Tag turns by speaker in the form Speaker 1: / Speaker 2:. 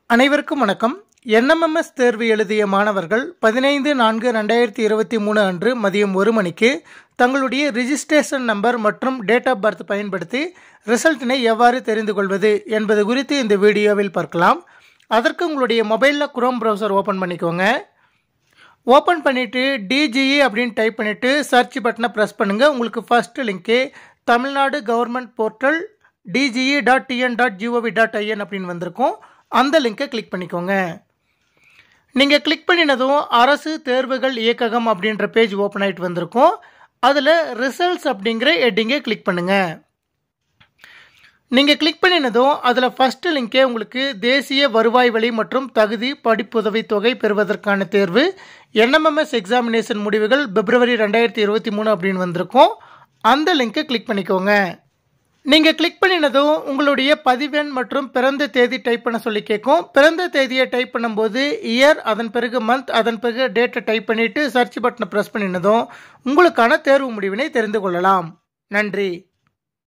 Speaker 1: அனைவருக்கும் வணக்கம் என்எம்எம்எஸ் தேர்வு எழுதிய மாணவர்கள் பதினைந்து நான்கு ரெண்டாயிரத்தி இருபத்தி மூணு அன்று மதியம் ஒரு மணிக்கு தங்களுடைய ரிஜிஸ்ட்ரேஷன் நம்பர் மற்றும் டேட் ஆஃப் பர்த் பயன்படுத்தி ரிசல்ட்டினை எவ்வாறு தெரிந்து கொள்வது என்பது குறித்து இந்த வீடியோவில் பார்க்கலாம் அதற்கு உங்களுடைய மொபைலில் குரோம் ப்ரௌசர் ஓப்பன் பண்ணிக்கோங்க ஓப்பன் பண்ணிவிட்டு டிஜிஇ அப்படின்னு டைப் பண்ணிவிட்டு சர்ச் பட்டனை ப்ரெஸ் பண்ணுங்கள் உங்களுக்கு first link Tamil Nadu government portal DGE dot TN dot GOV dot IN அப்படின்னு வந்திருக்கும் அந்த லிங்கை கிளிக் பண்ணிக்கோங்க நீங்கள் கிளிக் பண்ணினதும் அரசு தேர்வுகள் இயக்ககம் அப்படின்ற பேஜ் ஓப்பன் ஆகிட்டு வந்திருக்கும் அதில் ரிசல்ட்ஸ் அப்படிங்கிற ஹெட்டிங்கை கிளிக் பண்ணுங்கள் நீங்கள் கிளிக் பண்ணினதும் அதில் ஃபஸ்ட்டு லிங்கே உங்களுக்கு தேசிய வருவாய் வழி மற்றும் தகுதி படிப்புதவி தொகை பெறுவதற்கான தேர்வு என்எம்எம்எஸ் எக்ஸாமினேஷன் முடிவுகள் பிப்ரவரி ரெண்டாயிரத்தி இருபத்தி மூணு அப்படின்னு வந்திருக்கும் அந்த லிங்கை கிளிக் பண்ணிக்கோங்க நீங்கள் கிளிக் பண்ணினதும் உங்களுடைய பதிவெண் மற்றும் பிறந்த தேதி டைப் பண்ண சொல்லி கேட்கும் பிறந்த தேதியை டைப் பண்ணும்போது இயர் அதன் பிறகு மந்த் அதன் பிறகு டேட்டை டைப் பண்ணிவிட்டு சர்ச் பட்டனை ப்ரெஸ் பண்ணினதும் உங்களுக்கான தேர்வு முடிவினை தெரிந்து கொள்ளலாம் நன்றி